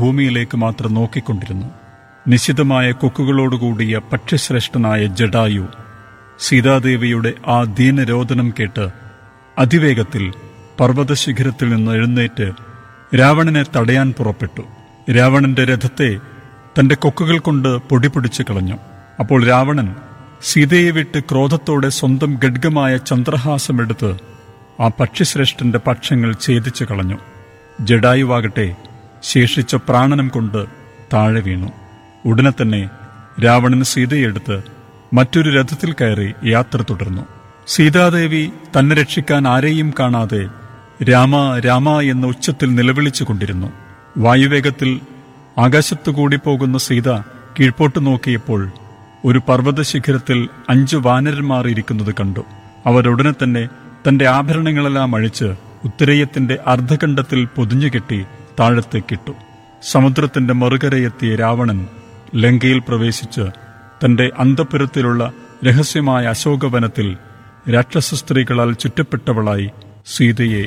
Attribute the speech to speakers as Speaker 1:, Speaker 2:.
Speaker 1: ഭൂമിയിലേക്ക് മാത്രം നോക്കിക്കൊണ്ടിരുന്നു നിശിതമായ കൊക്കുകളോടുകൂടിയ പക്ഷിശ്രേഷ്ഠനായ ജഡായു സീതാദേവിയുടെ ആ ദീനരോദനം കേട്ട് അതിവേഗത്തിൽ പർവ്വതശിഖരത്തിൽ നിന്ന് എഴുന്നേറ്റ് രാവണനെ തടയാൻ പുറപ്പെട്ടു രാവണന്റെ രഥത്തെ തന്റെ കൊക്കുകൾ കൊണ്ട് പൊടിപിടിച്ചു കളഞ്ഞു അപ്പോൾ രാവണൻ സീതയെ വിട്ട് ക്രോധത്തോടെ സ്വന്തം ഗഡ്ഗമായ ചന്ദ്രഹാസമെടുത്ത് ആ പക്ഷിശ്രേഷ്ഠന്റെ പക്ഷങ്ങൾ ഛേദിച്ചു കളഞ്ഞു ജഡായുവാകട്ടെ ശേഷിച്ച പ്രാണനം കൊണ്ട് താഴെ വീണു ഉടനെ തന്നെ രാവണൻ സീതയെടുത്ത് മറ്റൊരു രഥത്തിൽ കയറി യാത്ര തുടർന്നു സീതാദേവി തന്നെ രക്ഷിക്കാൻ ആരെയും കാണാതെ രാമ രാമ എന്ന ഉച്ചത്തിൽ നിലവിളിച്ചുകൊണ്ടിരുന്നു വായുവേഗത്തിൽ ആകാശത്തുകൂടി പോകുന്ന സീത കീഴ്പോട്ട് നോക്കിയപ്പോൾ ഒരു പർവ്വതശിഖരത്തിൽ അഞ്ചു വാനരന്മാർ ഇരിക്കുന്നത് കണ്ടു അവരുടനെ തന്നെ തന്റെ ആഭരണങ്ങളെല്ലാം അഴിച്ച് ഉത്തരേയത്തിന്റെ അർദ്ധഖണ്ഡത്തിൽ പൊതിഞ്ഞുകെട്ടി താഴത്തേക്കിട്ടു സമുദ്രത്തിന്റെ മറുകരയെത്തിയ രാവണൻ ലങ്കയിൽ പ്രവേശിച്ച് തന്റെ അന്തപുരത്തിലുള്ള രഹസ്യമായ അശോകവനത്തിൽ രാക്ഷസ സ്ത്രീകളാൽ ചുറ്റപ്പെട്ടവളായി സീതയെ